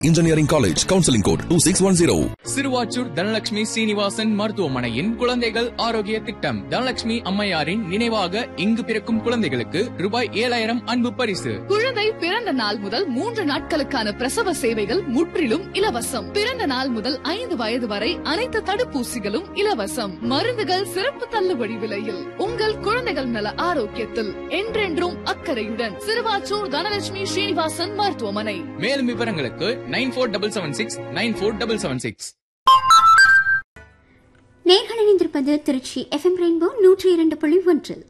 engineering college counselling code two six one zero Siruvachur Dhanalakshmi Srinivasan மருத்துவமனையின் குழந்தைகள் ஆரோக்கிய திட்டம் தனலட்சுமி அம்மையாரின் நினைவாக இங்கு பிறக்கும் குழந்தைகளுக்கு ரூபாய் ஏழாயிரம் அன்பு பரிசு குழந்தை பிறந்த நாள் முதல் மூன்று நாட்களுக்கான பிரசவ சேவைகள் முற்றிலும் இலவசம் பிறந்த நாள் முதல் ஐந்து வயது வரை அனைத்து தடுப்பூசிகளும் இலவசம் மருந்துகள் சிறப்பு தள்ளுபடி விலையில் உங்கள் குழந்தைகள் நல ஆரோக்கியத்தில் என்றென்றும் அக்கறையுடன் சிறுவாச்சூர் தனலட்சுமி ஸ்ரீனிவாசன் மருத்துவமனை மேலும் விவரங்களுக்கு nine four double seven six nine four double seven six நேர்கள் இணைந்திருப்பது திருச்சி எஃப்எம் ரெயின்போ நூற்றி இரண்டு புள்ளி ஒன்றில்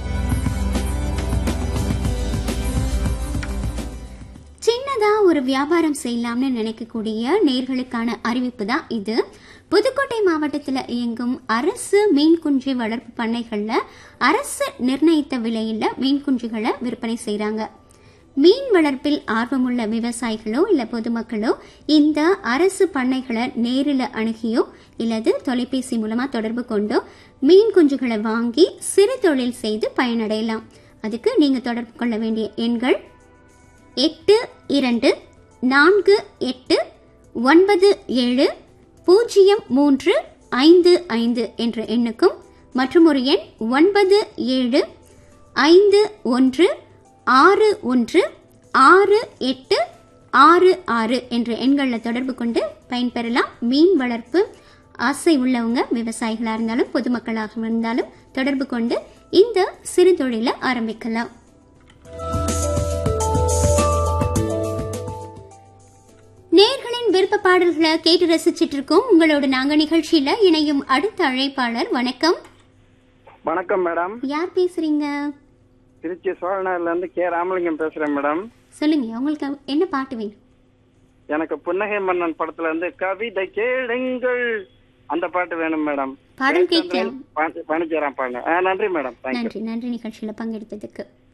சின்னதா ஒரு வியாபாரம் செய்யலாம்னு நினைக்கக்கூடிய நேர்களுக்கான அறிவிப்பு தான் இது புதுக்கோட்டை மாவட்டத்தில் இயங்கும் அரசு மீன் குஞ்சு வளர்ப்பு பண்ணைகள்ல அரசு நிர்ணயித்த விலையில மீன் குஞ்சுகளை விற்பனை செய்றாங்க மீன் வளர்ப்பில் ஆர்வமுள்ள விவசாயிகளோ இல்ல பொதுமக்களோ இந்த அரசு பண்ணைகளை நேரில் அணுகியோ இல்லது தொலைபேசி மூலமா தொடர்பு கொண்டோ மீன் குஞ்சுகளை வாங்கி சிறு தொழில் செய்து பயனடையலாம் அதுக்கு நீங்க தொடர்பு கொள்ள வேண்டிய எண்கள் எட்டு இரண்டு நான்கு எட்டு ஒன்பது ஏழு பூஜ்ஜியம் மூன்று ஐந்து ஐந்து என்ற எண்ணுக்கும் மற்றும் ஒரு எண் ஒன்பது ஏழு ஐந்து ஒன்று ஆறு ஒன்று ஆறு எட்டு ஆறு ஆறு என்ற எண்களில் தொடர்பு கொண்டு பயன்பெறலாம் மீன் வளர்ப்பு ஆசை உள்ளவங்க விவசாயிகளாக இருந்தாலும் பொதுமக்களாக இருந்தாலும் தொடர்பு கொண்டு இந்த சிறு தொழிலை ஆரம்பிக்கலாம் நேர்களின் விருப்ப பாடல்களை கேட்டு ரசிச்சிட்டு இருக்கோம் உங்களோட நாங்க நிகழ்ச்சியில இணையும் அடுத்த அழைப்பாளர் வணக்கம் வணக்கம் மேடம் யார் பேசுறீங்க திருச்சி சோழநகர்ல இருந்து கே ராமலிங்கம் பேசுறேன் மேடம் சொல்லுங்க உங்களுக்கு என்ன பாட்டு வேணும் எனக்கு புன்னகை மன்னன் படத்துல இருந்து கவிதை கேளுங்கள் அந்த பாட்டு வேணும் மேடம் பாடல் கேட்கலாம் பணிச்சேரான் பாருங்க ஆ, நன்றி மேடம் தேங்க்யூ நன்றி நன்றி நிகழ்ச்சியில பங்கெடுத்ததுக்கு